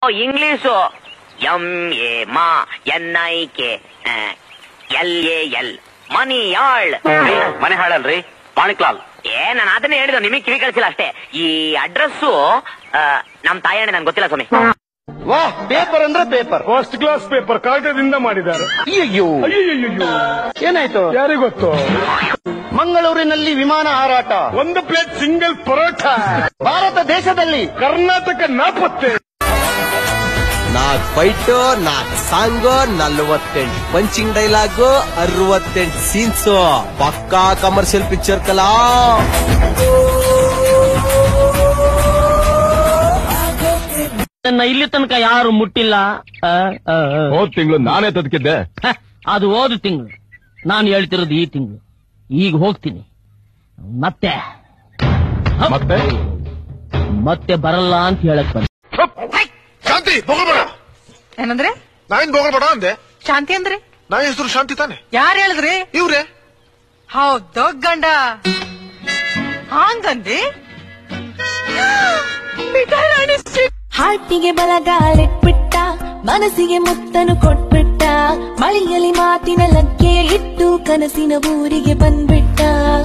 English M A ಮಾ N I K L A L ಮನಿ ಯಾಳ್ ಮನೆ ಹಾಳಲ್ರಿ ಮಾಣಿಕ್ಲಾಲ್ ಏ ನಾನು ಅದನ್ನೇ ಹೇಳಿದ್ದು ನಿಮಗೆ ಕಿವಿ ಕಳಿಸಿಲ್ಲ ಅಷ್ಟೇ ಈ ಅಡ್ರೆಸ್ಸು ನಮ್ ತಾಯಣ್ಣ ನನ್ಗೆ ಗೊತ್ತಿಲ್ಲ ಸ್ವಾಮಿ ವಾಹ್ ಪೇಪರ್ ಅಂದ್ರೆ ಪೇಪರ್ ಫಸ್ಟ್ ಕ್ಲಾಸ್ ಪೇಪರ್ ಕಾಗದದಿಂದ ಮಾಡಿದ್ದಾರೆ ಅಯ್ಯಯ್ಯೋ ಅಯ್ಯಯ್ಯೋ ಏನಾಯ್ತು ಯಾರಿಗೊತ್ತು ಮಂಗಳೂರಿನಲ್ಲಿ ವಿಮಾನ ಹಾರಾಟ ಒಂದು ಪ್ಲೇಟ್ ಸಿಂಗಲ್ ಪರೋಟ ಭಾರತ ದೇಶದಲ್ಲಿ ಕರ್ನಾಟಕ ನಾಪತ್ತೆ ನಾಕ್ ಫೈಟು ನಾಕ್ ಸಾಂಗು ನಲ್ವತ್ತೆಂಟು ಪಂಚಿಂಗ್ ಡೈಲಾಗು ಅರವತ್ತೆಂಟು ಸೀನ್ಸು ಪಕ್ಕಾ ಕಮರ್ಷಿಯಲ್ ಪಿಕ್ಚರ್ ಕಲಾ ನನ್ನ ಇಲ್ಲಿ ತನಕ ಯಾರು ಮುಟ್ಟಿಲ್ಲ ಆ, ಆ, ಆ. ಹೋದ್ ತಿಂಗಳು ನಾನೇ ತದಕಿದ್ದೆ ಹ, ಅದು ಹೋದ ತಿಂಗಳು ನಾನು ಹೇಳ್ತಿರೋದು ಈ ತಿಂಗಳು ಈಗ ಹೋಗ್ತೀನಿ ಮತ್ತೆ ಹ, ಮತ್ತೆ ಮತ್ತೆ ಬರಲ್ಲ ಅಂತ ಹೇಳಕ್ ಬಂದೆ ಶಾಂತಿ ಬೋಗಲ್ಬೇಡ ಏನಂದ್ರೆ ನಾವೇನ್ ಬೋಗಲ್ಬೇಡ ಅಂದೆ ಶಾಂತಿ ಅಂದ್ರೆ ನಾ ಹೆಸರು ಶಾಂತಿ ತಾನೆ ಯಾರು ಹೇಳಿದ್ರಿ ಇವ್ರೆ ಹೌದು ಗಂಡ ಹಾಂಗಂದಿ ಹಾಟಿಗೆ ಬಲಗಾಲಿಟ್ಬಿಟ್ಟ ಮನಸ್ಸಿಗೆ ಮುತ್ತನು ಕೊಟ್ಬಿಟ್ಟ ಮಳೆಯಲ್ಲಿ ಮಾತಿನ ಲಗ್ಗೆ ಇಟ್ಟು ಕನಸಿನ ಊರಿಗೆ ಬಂದ್ಬಿಟ್ಟ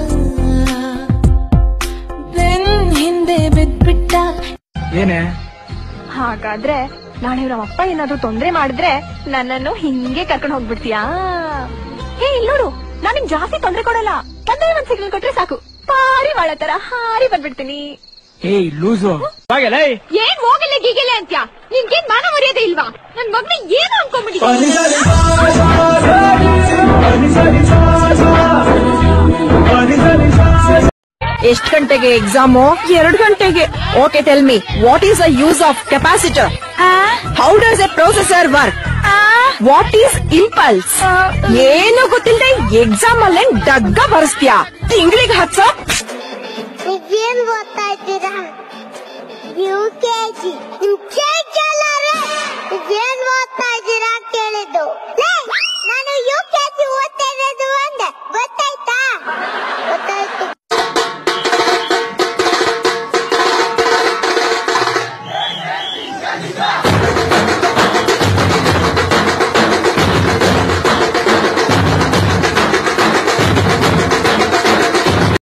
ಬೆನ್ ಹಿಂದೆ ಬಿದ್ಬಿಟ್ಟ ಏನೇ ಹಾಗಾದ್ರೆ ನಾಳೆ ನಮ್ಮ ಅಪ್ಪ ಏನಾದ್ರೂ ತೊಂದ್ರೆ ಮಾಡಿದ್ರೆ ನನ್ನನ್ನು ಹಿಂಗೆ ಕರ್ಕೊಂಡು ಹೋಗ್ಬಿಡ್ತೀಯಾ ಹೇ ಇಲ್ಲಿ ನೋಡು ನಾನು ನಿಂಗ್ ಜಾಸ್ತಿ ತೊಂದ್ರೆ ಕೊಡಲ್ಲ ಒಂದೇ ಒಂದ್ ಸಿಗ್ನಲ್ ಕೊಟ್ರೆ ಸಾಕು ಪಾರಿ ಬಾಳ ತರ ಹಾರಿ ಬಂದ್ಬಿಡ್ತೀನಿ ಏಯ್ ಲೂಸು ಏನ್ ಹೋಗಲ್ಲ ಗೀಗಿಲ್ಲ ಅಂತ್ಯ ನಿನ್ಗೇನ್ ಮಾನ ಮರ್ಯಾದೆ ಇಲ್ವಾ ನನ್ ಮಗ್ನ ಏನು ಅನ್ಕೊಂಬಿಡಿ ಎಷ್ಟ್ ಗಂಟೆಗೆ ಎಕ್ಸಾಮು ಎರಡು ಗಂಟೆಗೆ okay tell me what is the use of capacitor how does a processor work what is impulse ಏನು ಗೊತ್ತಿಲ್ಲದೆ ಎಕ್ಸಾಮ್ ಅಲ್ಲೇ ಡಗ್ಗ ಬರ್ಸ್ತ್ಯಾ ತಿಂಗಳಿಗೆ ಹತ್ತು ಏನ್ ಓದ್ತಾ ಇದ್ದೀರಾ ಯು ಕೆ ಜಿ ನಿಮ್